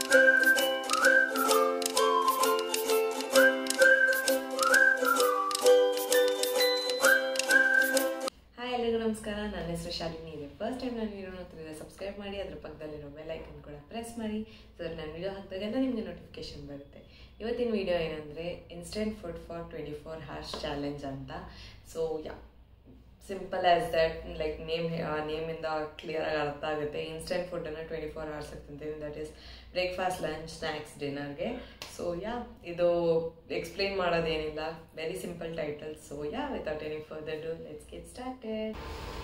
hi ಎಲ್ಲರಿಗೂ ನಮಸ್ಕಾರ ನನ್ನ ಹೆಸರು ಶಾಲಿನಿ ಇದೆ ಫಸ್ಟ್ ಟೈಮ್ ನಾನು ವಿಡಿಯೋ ನೋಡ್ತಿದ್ರೆ ಸಬ್ಸ್ಕ್ರೈಬ್ ಮಾಡಿ ಅದ್ರ ಪಕ್ಕದಲ್ಲಿರೋ ಬೆಲ್ ಐಕನ್ ಕೂಡ ಪ್ರೆಸ್ ಮಾಡಿ ಸೊ ನಾನು ವಿಡಿಯೋ ಹಾಕಿದಾಗೆಲ್ಲ ನಿಮಗೆ ನೋಟಿಫಿಕೇಶನ್ ಬರುತ್ತೆ ಇವತ್ತಿನ ವಿಡಿಯೋ ಏನಂದರೆ instant food for twenty four hours challenge ಅಂತ so yeah simple as that like name ನೇಮಿಂದ ಕ್ಲಿಯರಾಗಿ ಅರ್ಥ ಆಗುತ್ತೆ ಇನ್ಸ್ಟೆಂಟ್ ಫುಡ್ಡನ್ನು ಟ್ವೆಂಟಿ ಫೋರ್ ಅವರ್ಸ್ ತಿಂತೀನಿ that is breakfast lunch snacks ಡಿನ್ನರ್ಗೆ ಸೊ ಯಾ ಇದು ಎಕ್ಸ್ಪ್ಲೈನ್ ಮಾಡೋದೇನಿಲ್ಲ very simple title so yeah without any further do let's get started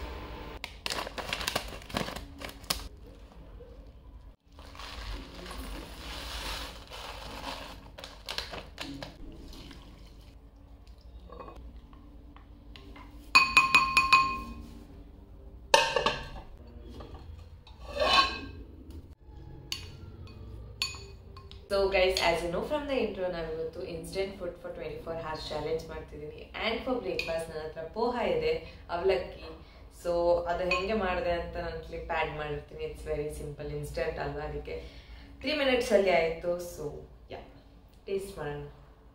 so guys as you know from the intro ನಾನು ಇವತ್ತು instant food for twenty four hours challenge ಮಾಡ್ತಿದ್ದೀನಿ and for breakfast ನನ್ನ ಹತ್ರ ಪೋಹ ಇದೆ ಅವಲಕ್ಕಿ so ಅದು ಹೆಂಗೆ ಮಾಡಿದೆ ಅಂತ ನಾನು ಕ್ಲಿಪ್ ಆ್ಯಡ್ ಮಾಡಿರ್ತೀನಿ ಇಟ್ಸ್ ವೆರಿ ಸಿಂಪಲ್ ಇನ್ಸ್ಟೆಂಟ್ ಅಲ್ವಾ ಅದಕ್ಕೆ ತ್ರೀ ಮಿನಿಟ್ಸಲ್ಲಿ ಆಯಿತು ಸೊ ಯಾ ಟೇಸ್ಟ್ ಮಾಡೋಣ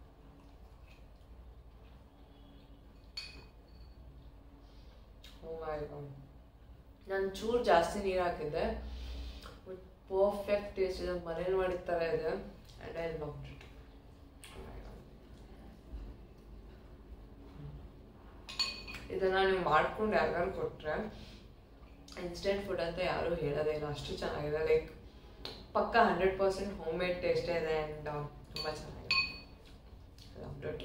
ನಾನು ಚೂರು ಜಾಸ್ತಿ ನೀರು ಹಾಕಿದ್ದೆ ಪರ್ಫೆಕ್ಟ್ ಟೇಸ್ಟ್ ಇದೆ ಮನೇಲಿ ಮಾಡಿದ ಥರ ಇದೆ ಆ್ಯಂಡ್ ಐ ಲವ್ ಇಟ್ ಇದನ್ನು ನೀವು ಮಾಡ್ಕೊಂಡು ಯಾರಿಗಾರು ಕೊಟ್ಟರೆ ಇನ್ಸ್ಟೆಂಟ್ ಫುಡ್ ಅಂತ ಯಾರೂ ಹೇಳೋದೇ ಇಲ್ಲ ಅಷ್ಟು ಚೆನ್ನಾಗಿದೆ ಲೈಕ್ ಪಕ್ಕ ಹಂಡ್ರೆಡ್ ಪರ್ಸೆಂಟ್ ಹೋಮ್ ಮೇಡ್ ಟೇಸ್ಟೇ ಇದೆ ಆ್ಯಂಡ್ ತುಂಬ ಚೆನ್ನಾಗಿದೆ love it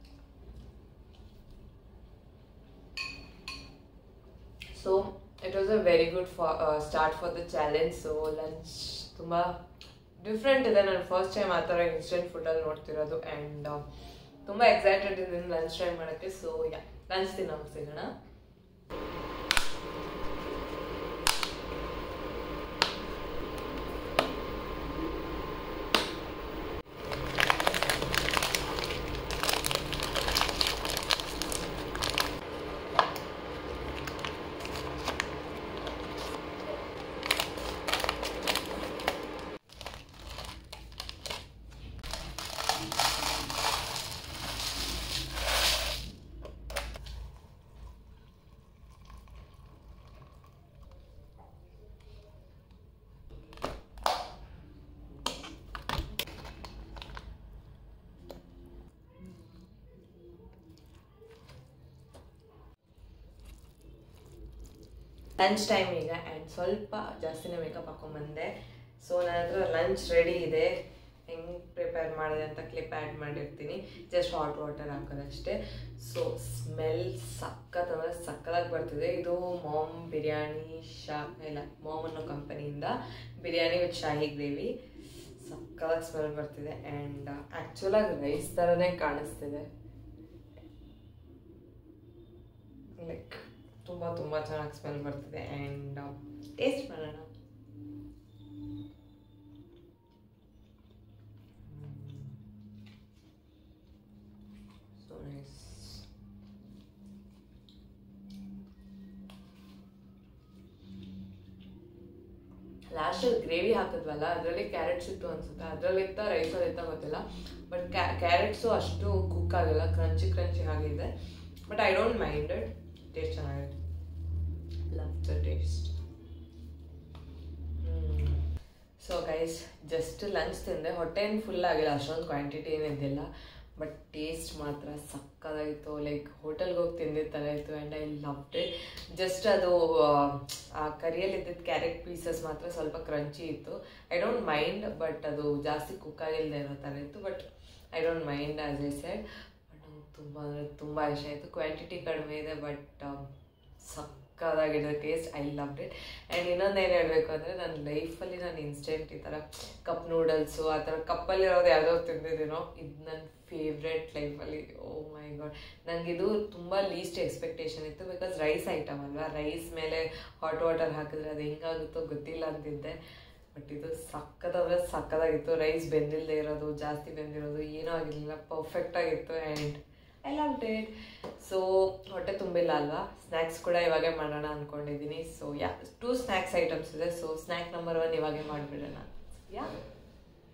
so it was a very good for start for the challenge so lunch ತುಂಬ ಡಿಫ್ರೆಂಟ್ ಇದೆ ನಾನು ಫಸ್ಟ್ ಟೈಮ್ ಆ ಥರ ಇನ್ಸ್ಟೆಂಟ್ ಫುಡ್ಡಲ್ಲಿ ನೋಡ್ತಿರೋದು ಆ್ಯಂಡ್ ತುಂಬ ಎಕ್ಸೈಟೆಡ್ ಇದ್ದೀನಿ ಲಂಚ್ ಟ್ರೈ ಮಾಡೋಕ್ಕೆ ಸೊ ಯಾ ಲಂಚ್ ತಿನ್ನೋಕೆ ಸಿಗೋಣ ಲಂಚ್ ಟೈಮ್ ಈಗ ಆ್ಯಂಡ್ ಸ್ವಲ್ಪ ಜಾಸ್ತಿನೇ ಮೇಕಪ್ ಹಾಕೊಂಬಂದೆ ಸೊ ನನ್ನ ಹತ್ರ ಲಂಚ್ ರೆಡಿ ಇದೆ ಹೆಂಗೆ ಪ್ರಿಪೇರ್ ಮಾಡಿದೆ ಅಂತ ಕ್ಲಿಪ್ ಆ್ಯಡ್ ಮಾಡಿರ್ತೀನಿ ಜಸ್ಟ್ ಹಾಟ್ ವಾಟರ್ ಹಾಕೋದಷ್ಟೇ ಸೊ ಸ್ಮೆಲ್ ಸಖತ್ ಅಂದರೆ ಸಕ್ಕದಾಗಿ ಬರ್ತಿದೆ ಇದು ಮಾಮ್ ಬಿರಿಯಾನಿ ಶಾ ಇಲ್ಲ ಮಾಮ್ ಅನ್ನೋ ಕಂಪನಿಯಿಂದ ಬಿರಿಯಾನಿ ವಿತ್ ಶಾಹಿ ಗ್ರೇವಿ ಸಕ್ಕದಾಗಿ ಸ್ಮೆಲ್ ಬರ್ತಿದೆ ಆ್ಯಂಡ್ ಆ್ಯಕ್ಚುಲಾಗಿ ರೈಸ್ ಥರನೇ ಕಾಣಿಸ್ತಿದೆ ಲೈಕ್ ತುಂಬ ತುಂಬ ಚೆನ್ನಾಗಿ ಸ್ಮೆಲ್ ಬರ್ತಿದೆ ಆ್ಯಂಡ್ ಟೇಸ್ಟ್ ಮಾಡೋಣ ಸೊ ನೈಸ್ ಲಾಸ್ಟಲ್ಲಿ ಗ್ರೇವಿ ಹಾಕಿದ್ವಲ್ಲ ಅದರಲ್ಲಿ ಕ್ಯಾರೆಟ್ಸ್ ಇತ್ತು ಅನ್ಸುತ್ತೆ ಅದರಲ್ಲಿತ್ತ ರೈಸಲ್ಲಿ ಇತ್ತ ಗೊತ್ತಿಲ್ಲ ಬಟ್ ಕ್ಯಾರೆಟ್ಸು ಅಷ್ಟು ಕುಕ್ ಆಗಿಲ್ಲ ಕ್ರಂಚಿ ಕ್ರಂಚಿ ಆಗಿದೆ but I don't mind it taste ಚೆನ್ನಾಗಿದೆ love the taste so guys just lunch ತಿಂದೆ ಹೊಟ್ಟೆ ಏನು ಫುಲ್ ಆಗಿಲ್ಲ ಅಷ್ಟೊಂದು ಕ್ವಾಂಟಿಟಿ ಏನಿದ್ದಿಲ್ಲ ಬಟ್ ಟೇಸ್ಟ್ ಮಾತ್ರ ಸಕ್ಕದಾಗಿತ್ತು ಲೈಕ್ ಹೋಟೆಲ್ಗೆ ಹೋಗಿ ತಿಂದಿದ್ದ ಥರ ಇತ್ತು and I loved it just ಅದು ಆ ಕರಿಯಲ್ಲಿ ಇದ್ದಿದ್ದ ಕ್ಯಾರೆಟ್ ಪೀಸಸ್ ಮಾತ್ರ ಸ್ವಲ್ಪ ಕ್ರಂಚಿ ಇತ್ತು ಐ ಡೋಂಟ್ ಮೈಂಡ್ ಬಟ್ ಅದು ಜಾಸ್ತಿ ಕುಕ್ ಆಗಿಲ್ಲದೆ ಇರೋ ಥರ ಇತ್ತು but I don't mind as I side but ನಂಗೆ ತುಂಬ ಅಂದರೆ ತುಂಬ ಇಷ್ಟ ಆಯಿತು ಕ್ವಾಂಟಿಟಿ ಕಡಿಮೆ ಇದೆ ಬಟ್ ಸಕ್ಕದಾಗಿದೆ taste I loved it and ಇನ್ನೊಂದು ಏನು ಹೇಳಬೇಕು ಅಂದರೆ ನನ್ನ ಲೈಫಲ್ಲಿ ನಾನು ಇನ್ಸ್ಟೆಂಟ್ ಈ ಥರ ಕಪ್ ನೂಡಲ್ಸು ಆ ಥರ ಕಪ್ಪಲ್ಲಿರೋದು ಯಾವುದೋ ತಿಂದಿದ್ದೀನೋ ಇದು ನನ್ನ ಫೇವ್ರೆಟ್ ಲೈಫಲ್ಲಿ ಓ ಮೈ ಗಾಡ್ ನನಗಿದು ತುಂಬ ಲೀಸ್ಟ್ ಎಕ್ಸ್ಪೆಕ್ಟೇಷನ್ ಇತ್ತು ಬಿಕಾಸ್ ರೈಸ್ ಐಟಮ್ ಅಲ್ವಾ ರೈಸ್ ಮೇಲೆ ಹಾಟ್ ವಾಟರ್ ಹಾಕಿದ್ರೆ ಅದು ಹೆಂಗಾಗುತ್ತೋ ಗೊತ್ತಿಲ್ಲ ಅಂತಿದ್ದೆ ಬಟ್ ಇದು ಸಕ್ಕತ್ತಾದ್ರೆ ಸಕ್ಕದಾಗಿತ್ತು ರೈಸ್ ಬೆಂದಿಲ್ಲದೆ ಇರೋದು ಜಾಸ್ತಿ ಬೆಂದಿರೋದು ಏನೂ ಆಗಿರಲಿಲ್ಲ ಪರ್ಫೆಕ್ಟ್ ಆಗಿತ್ತು and I love it so ಹೊಟ್ಟೆ ತುಂಬಿಲ್ಲ ಅಲ್ವಾ ಸ್ನ್ಯಾಕ್ಸ್ ಕೂಡ ಇವಾಗೆ ಮಾಡೋಣ ಅಂದ್ಕೊಂಡಿದ್ದೀನಿ so yeah two snacks items ಇದೆ ಸೊ ಸ್ನ್ಯಾಕ್ ನಂಬರ್ ಒನ್ ಇವಾಗೆ ಮಾಡಿಬಿಡೋಣ ಯಾ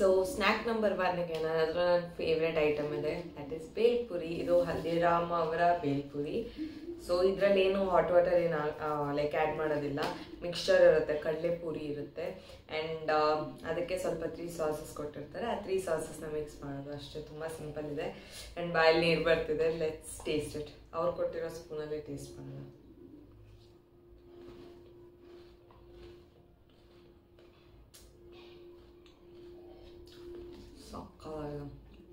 ಸೊ ಸ್ನ್ಯಾಕ್ ನಂಬರ್ ಒನ್ಗೆ ನನ್ನ ನನ್ನ ಫೇವ್ರೆಟ್ ಐಟಮ್ ಇದೆ ದಟ್ ಇಸ್ ಬೇಲ್ಪುರಿ ಇದು ಹಲ್ದಿರಾಮ್ ಅವರ ಬೇಲ್ಪುರಿ ಸೊ ಇದರಲ್ಲಿ ಏನು ಹಾಟ್ ವಾಟರ್ ಏನು ಲೈಕ್ ಆ್ಯಡ್ ಮಾಡೋದಿಲ್ಲ ಮಿಕ್ಸ್ಚರ್ ಇರುತ್ತೆ ಕಡಲೆಪುರಿ ಇರುತ್ತೆ ಆ್ಯಂಡ್ ಅದಕ್ಕೆ ಸ್ವಲ್ಪ ತ್ರೀ ಸಾಸಸ್ ಕೊಟ್ಟಿರ್ತಾರೆ ಆ ತ್ರೀ ಸಾಸಸ್ನ ಮಿಕ್ಸ್ ಮಾಡೋದು ಅಷ್ಟೇ ತುಂಬ ಸಿಂಪಲ್ ಇದೆ ಆ್ಯಂಡ್ ಬಾಯಲ್ಲಿ ನೀರು ಬರ್ತಿದೆ ಲೆಟ್ಸ್ ಟೇಸ್ಟ್ ಇಟ್ ಅವ್ರು ಕೊಟ್ಟಿರೋ ಸ್ಪೂನಲ್ಲೇ ಟೇಸ್ಟ್ ಮಾಡೋಣ ಸಕ್ಕತ್ತಾಗಿದೆ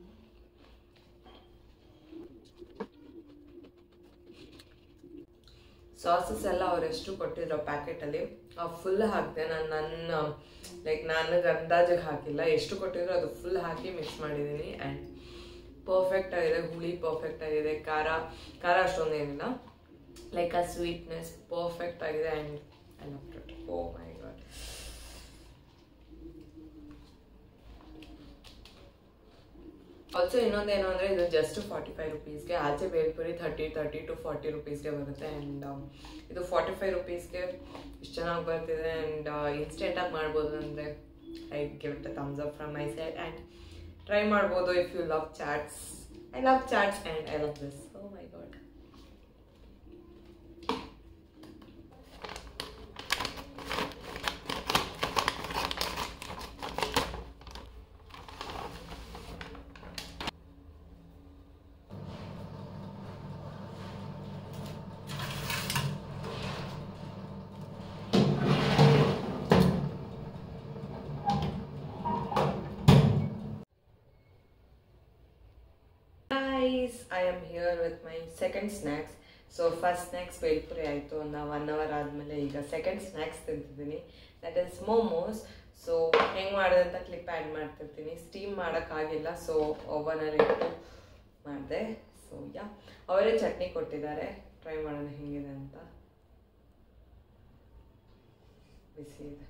ಸಾಸಸ್ ಎಲ್ಲ ಅವರೆಷ್ಟು ಕೊಟ್ಟಿದ್ರು ಪ್ಯಾಕೆಟಲ್ಲಿ ಫುಲ್ ಹಾಕಿದೆ ನಾನು ನನ್ನ ಲೈಕ್ ನನಗೆ ಅಂದಾಜಿಗೆ ಹಾಕಿಲ್ಲ ಎಷ್ಟು ಕೊಟ್ಟಿದ್ರು ಅದು ಫುಲ್ ಹಾಕಿ ಮಿಕ್ಸ್ ಮಾಡಿದ್ದೀನಿ ಆ್ಯಂಡ್ ಪರ್ಫೆಕ್ಟ್ ಆಗಿದೆ ಹುಳಿ ಪರ್ಫೆಕ್ಟ್ ಆಗಿದೆ ಖಾರ ಖಾರ ಅಷ್ಟೊಂದು ಏನಿಲ್ಲ ಲೈಕ್ ಆ ಸ್ವೀಟ್ನೆಸ್ ಪರ್ಫೆಕ್ಟ್ ಆಗಿದೆ and I love it oh my god also ಇನ್ನೊಂದೇನು ಅಂದರೆ ಇದು ಜಸ್ಟ್ ಫಾರ್ಟಿ ಫೈವ್ ರುಪೀಸ್ಗೆ ಆಚೆ bhelpuri thirty thirty to forty ರುಪೀಸ್ಗೆ ಬರುತ್ತೆ ಆ್ಯಂಡ್ ಇದು ಫಾರ್ಟಿ ಫೈವ್ ರುಪೀಸ್ಗೆ ಇಷ್ಟು ಚೆನ್ನಾಗಿ ಬರ್ತಿದೆ ಆ್ಯಂಡ್ ಇನ್ಸ್ಟೆಂಟಾಗಿ ಮಾಡ್ಬೋದು ಅಂದರೆ I give it thumbs up from my side and try ಮಾಡ್ಬೋದು if you love chats I love chats and I love this oh my god guys I am here with my second snacks so first snacks bhelpuri ಆಯಿತು ಒಂದು one hour ಆದಮೇಲೆ ಈಗ second snacks ತಿಂತಿದ್ದೀನಿ that is momos so ಹೆಂಗೆ ಮಾಡಿದೆ ಅಂತ clip add ಮಾಡ್ತಿರ್ತೀನಿ steam ಮಾಡೋಕ್ಕಾಗಿಲ್ಲ ಸೊ ಓವನಲ್ಲಿ ಇಟ್ಟು ಮಾಡಿದೆ ಸೊ ಯಾ ಅವರೇ ಚಟ್ನಿ ಕೊಟ್ಟಿದ್ದಾರೆ ಟ್ರೈ ಮಾಡೋಣ ಹೆಂಗಿದೆ ಅಂತ ಬಿಸಿ ಇದೆ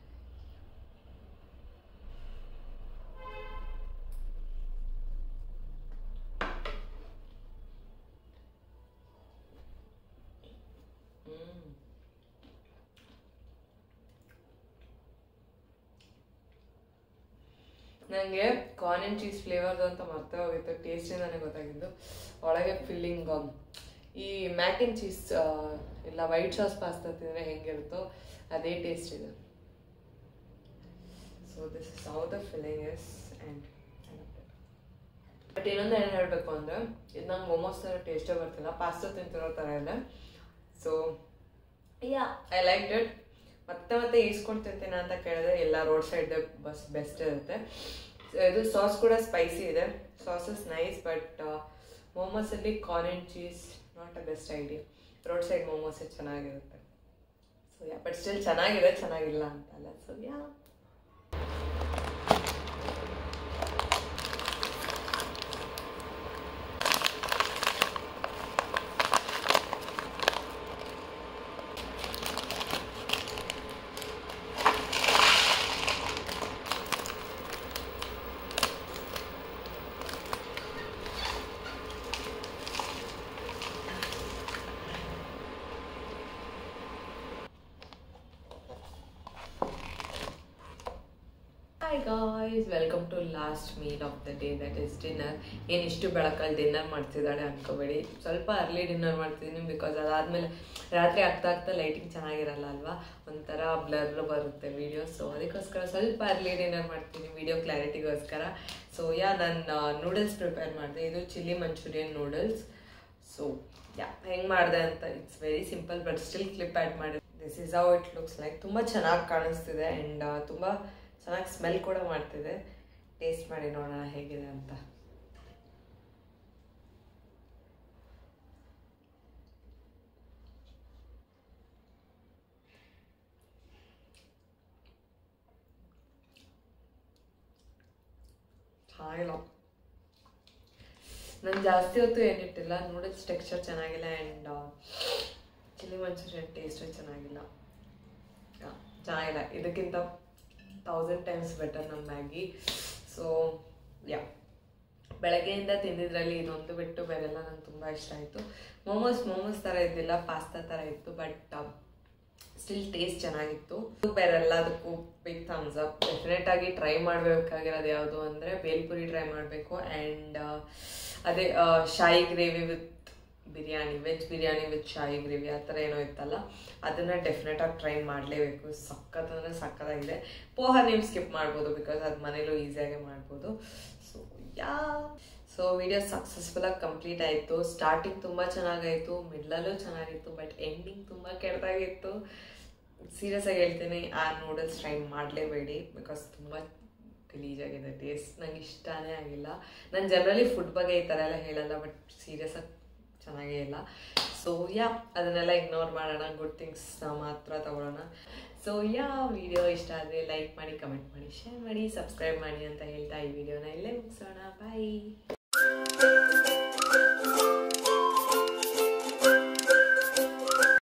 ಹ್ಮ್ ನನಗೆ ಕಾರ್ನ್ ಆ್ಯಂಡ್ ಚೀಸ್ ಫ್ಲೇವರ್ದು ಅಂತ ಮರ್ತೇ ಹೋಗಿತ್ತು ಟೇಸ್ಟಿಂದಾನೆ ಗೊತ್ತಾಗಿದ್ದು ಒಳಗೆ ಫಿಲ್ಲಿಂಗ್ ಈ ಮ್ಯಾಕ್ ಆ್ಯಂಡ್ ಚೀಸ್ ಇಲ್ಲ ವೈಟ್ ಸಾಸ್ ಪಾಸ್ತಾ ತಿಂದರೆ ಹೆಂಗಿರುತ್ತೋ ಅದೇ ಟೇಸ್ಟ್ ಇದೆ so this is how the filling is and but ಇನ್ನೊಂದು ಏನು ಹೇಳಬೇಕು ಅಂದರೆ ಇದು ನಂಗೆ ಮೊಮೋಸ್ ಥರ ಟೇಸ್ಟೇ ಬರ್ತಿಲ್ಲ ಪಾಸ್ತಾ ತಿಂತಿರೋ ಥರ ಇದೆ so yeah I like it ಮತ್ತೆ ಮತ್ತೆ ಈಸ್ಕೊಂಡು ತಿಂತೀನಿ ಅಂತ ಕೇಳಿದ್ರೆ ಎಲ್ಲ ರೋಡ್ ಸೈಡ್ ಬಸ್ ಬೆಸ್ಟ್ ಇರುತ್ತೆ So, ಇದು ಸಾಸ್ ಕೂಡ ಸ್ಪೈಸಿ ಇದೆ ಸಾಸ್ ಇಸ್ ನೈಸ್ ಬಟ್ ಮೋಮೋಸಲ್ಲಿ corn and cheese not a best idea road side ಮೋಮೋಸೇ ಚೆನ್ನಾಗಿರುತ್ತೆ ಸೊ ಯಾ ಬಟ್ ಸ್ಟಿಲ್ ಚೆನ್ನಾಗಿದೆ ಚೆನ್ನಾಗಿಲ್ಲ ಅಂತಲ್ಲ so yeah hi guys welcome to last meal of the day that is dinner ಏನು ಇಷ್ಟು ಬೆಳಕಲ್ಲಿ dinner ಮಾಡ್ತಿದ್ದಾಳೆ ಅನ್ಕೋಬೇಡಿ ಸ್ವಲ್ಪ ಅರ್ಲಿ ಡಿನ್ನರ್ ಮಾಡ್ತಿದ್ದೀನಿ ಬಿಕಾಸ್ ಅದಾದಮೇಲೆ ರಾತ್ರಿ ಆಗ್ತಾ ಆಗ್ತಾ ಲೈಟಿಂಗ್ ಚೆನ್ನಾಗಿರಲ್ಲ ಅಲ್ವಾ ಒಂಥರ ಬ್ಲರ್ ಬರುತ್ತೆ ವಿಡಿಯೋ ಸೊ ಅದಕ್ಕೋಸ್ಕರ ಸ್ವಲ್ಪ ಅರ್ಲಿ ಡಿನ್ನರ್ ಮಾಡ್ತೀನಿ ವಿಡಿಯೋ ಕ್ಲಾರಿಟಿಗೋಸ್ಕರ ಸೊ ಯಾ ನಾನು ನೂಡಲ್ಸ್ ಪ್ರಿಪೇರ್ ಮಾಡಿದೆ ಇದು chilli Manchurian noodles so yeah ಹೆಂಗೆ ಮಾಡಿದೆ ಅಂತ it's very simple but still clip add ಮಾಡಿ this is how it looks like ತುಂಬ ಚೆನ್ನಾಗಿ ಕಾಣಿಸ್ತಿದೆ ಆ್ಯಂಡ್ ತುಂಬ ಚೆನ್ನಾಗಿ ಸ್ಮೆಲ್ ಕೂಡ ಮಾಡ್ತಿದೆ ಟೇಸ್ಟ್ ಮಾಡಿ ನೋಡೋಣ ಹೇಗಿದೆ ಅಂತ ಚೆನ್ನಾಗಿಲ್ಲ ನಾನು ಜಾಸ್ತಿ ಹೊತ್ತು ಏನಿಟ್ಟಿಲ್ಲ ನೂಡಲ್ಸ್ ಟೆಕ್ಸ್ಚರ್ ಚೆನ್ನಾಗಿಲ್ಲ ಆ್ಯಂಡ್ ಚಿಲ್ಲಿ ಮಂಚೂರಿಯನ್ ಟೇಸ್ಟು ಚೆನ್ನಾಗಿಲ್ಲ ಯಾ, ಚೆನ್ನಾಗಿಲ್ಲ ಇದಕ್ಕಿಂತ ತೌಸಂಡ್ ಟೈಮ್ಸ್ ಬೆಟರ್ ನಮ್ಮ ಮ್ಯಾಗಿ ಸೊ ಯಾ ಬೆಳಗ್ಗೆಯಿಂದ ತಿಂದಿದ್ರಲ್ಲಿ ಇದೊಂದು ಬಿಟ್ಟು ಬೇರೆಲ್ಲ ನಂಗೆ ತುಂಬ ಇಷ್ಟ ಆಯಿತು ಮೋಮೋಸ್ ಮೋಮೋಸ್ ಥರ ಇದ್ದಿಲ್ಲ ಪಾಸ್ತಾ ಥರ ಇತ್ತು ಬಟ್ ಸ್ಟಿಲ್ ಟೇಸ್ಟ್ ಚೆನ್ನಾಗಿತ್ತು ಬೇರೆ ಎಲ್ಲದಕ್ಕೂ ಬಿಗ್ ಥಮ್ಸ್ ಅಪ್ ಡೆಫಿನೆಟ್ ಆಗಿ ಟ್ರೈ ಮಾಡಬೇಕಾಗಿರೋದು ಯಾವುದು ಅಂದರೆ ಬೇಲ್ಪುರಿ ಟ್ರೈ ಮಾಡಬೇಕು ಆ್ಯಂಡ್ ಅದೇ ಆ, shahi gravy with biryani veg biryani with shahi gravy ಆ ಥರ ಏನೋ ಇತ್ತಲ್ಲ ಅದನ್ನು ಡೆಫಿನೆಟಾಗಿ ಟ್ರೈ ಮಾಡಲೇಬೇಕು ಸಖತ್ ಅಂದರೆ ಸಖತ್ತಾಗಿದೆ ಪೋಹ ನೀವು ಸ್ಕಿಪ್ ಮಾಡ್ಬೋದು ಬಿಕಾಸ್ ಅದು ಮನೇಲೂ ಈಸಿಯಾಗಿ ಮಾಡ್ಬೋದು ಸೊ ಯಾ ಸೊ ವಿಡಿಯೋ ಸಕ್ಸಸ್ಫುಲ್ಲಾಗಿ ಕಂಪ್ಲೀಟ್ ಆಯಿತು ಸ್ಟಾರ್ಟಿಂಗ್ ತುಂಬ ಚೆನ್ನಾಗಾಯಿತು ಮಿಡ್ಲಲ್ಲೂ ಚೆನ್ನಾಗಿತ್ತು ಬಟ್ ಎಂಡಿಂಗ್ ತುಂಬ ಕೆಟ್ಟದಾಗಿತ್ತು ಸೀರಿಯಸ್ ಆಗಿ ಹೇಳ್ತೀನಿ ಆ ನೂಡಲ್ಸ್ ಟ್ರೈ ಮಾಡಲೇಬೇಡಿ ಬಿಕಾಸ್ ತುಂಬ ಗಲೀಜಾಗಿದೆ ಟೇಸ್ಟ್ ನಂಗೆ ಇಷ್ಟನೇ ಆಗಿಲ್ಲ ನಾನು ಜನರಲಿ ಫುಡ್ ಬಗ್ಗೆ ಈ ಥರ ಎಲ್ಲ ಹೇಳಲ್ಲ ಬಟ್ ಸೀರಿಯಸ್ ಆಗಿ ಚೆನ್ನಾಗೇ ಇಲ್ಲ ಸೊ ಯಾ ಅದನ್ನೆಲ್ಲ ಇಗ್ನೋರ್ ಮಾಡೋಣ ಗುಡ್ ಥಿಂಗ್ಸ್ನ ಮಾತ್ರ ತಗೊಳ್ಳೋಣ ಸೊ ಯಾ ವಿಡಿಯೋ ಇಷ್ಟ ಆದರೆ ಲೈಕ್ ಮಾಡಿ ಕಮೆಂಟ್ ಮಾಡಿ ಶೇರ್ ಮಾಡಿ ಸಬ್ಸ್ಕ್ರೈಬ್ ಮಾಡಿ ಅಂತ ಹೇಳ್ತಾ ಈ ವಿಡಿಯೋನ ಇಲ್ಲೇ ಮುಗಿಸೋಣ ಬಾಯ್